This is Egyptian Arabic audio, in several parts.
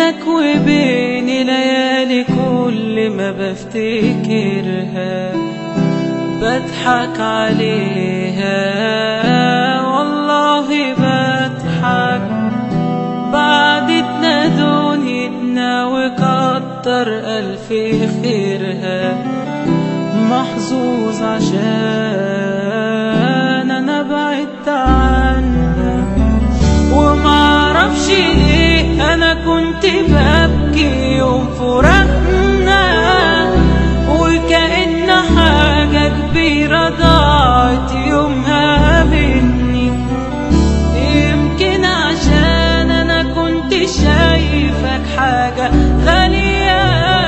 بينك وبيني ليالي كل ما بفتكرها بضحك عليها والله بضحك بعدتنا دنيتنا وكتر ألف خيرها محظوظ عشان أنا بعدت عنها ومعرفش ليه أنا كنت ببكي يوم فراقنا وكأن حاجة كبيرة ضاعت يومها مني يمكن عشان أنا كنت شايفك حاجة غالية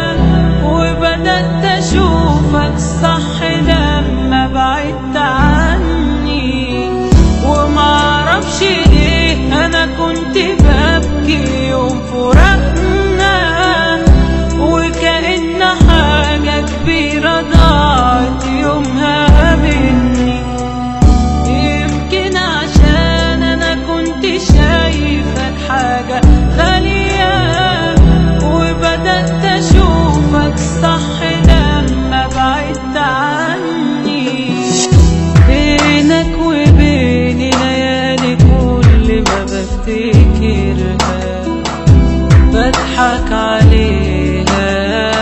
وبدأت أشوفك صح لما بعدت عني ومعرفش ليه أنا كنت ببكي يوم فراقنا وكأن حاجة كبيرة ضاعت يومها مني يمكن عشان أنا كنت شايفك حاجة غالية وبدأت أشوفك صح لما بعدت عني بينك وبيني ليالي كل ما بفتكرها بضحك عليها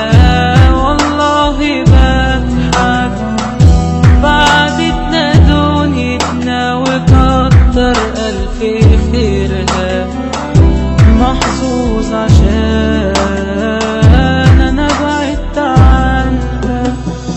والله بضحك بعدتنا دنيتنا وكتر ألف خيرها محظوظ عشان أنا بعدت عنها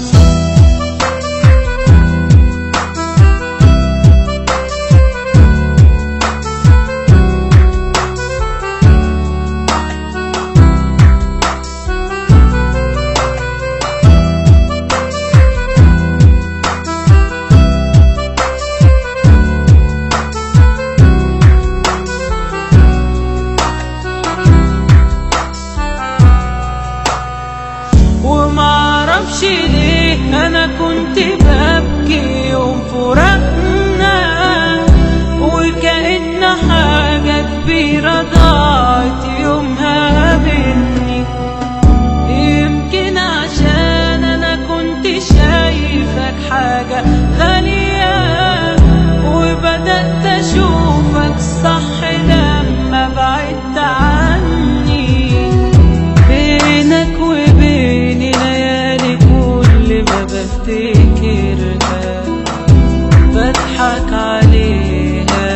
ومعرفش ليه انا كنت ببكي يوم فراقنا وكأن حاجة كبيرة ضاعت يومها مني يمكن عشان انا كنت شايفك حاجة غالية وبدأت اشوفك صح لما بعدت عني بينك وبيني ليالي كل ما بفتكرها بضحك عليها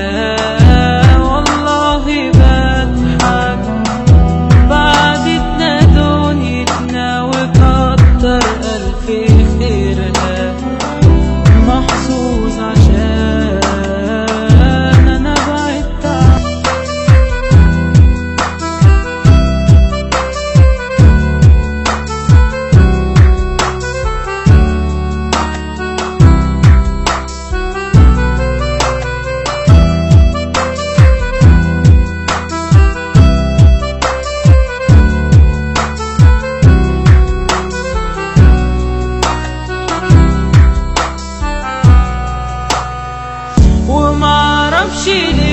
والله بضحك بعدتنا دنيتنا وكتر ألف خيرها محظوظ عشان أنا بعدت عنها ومعرفش ليه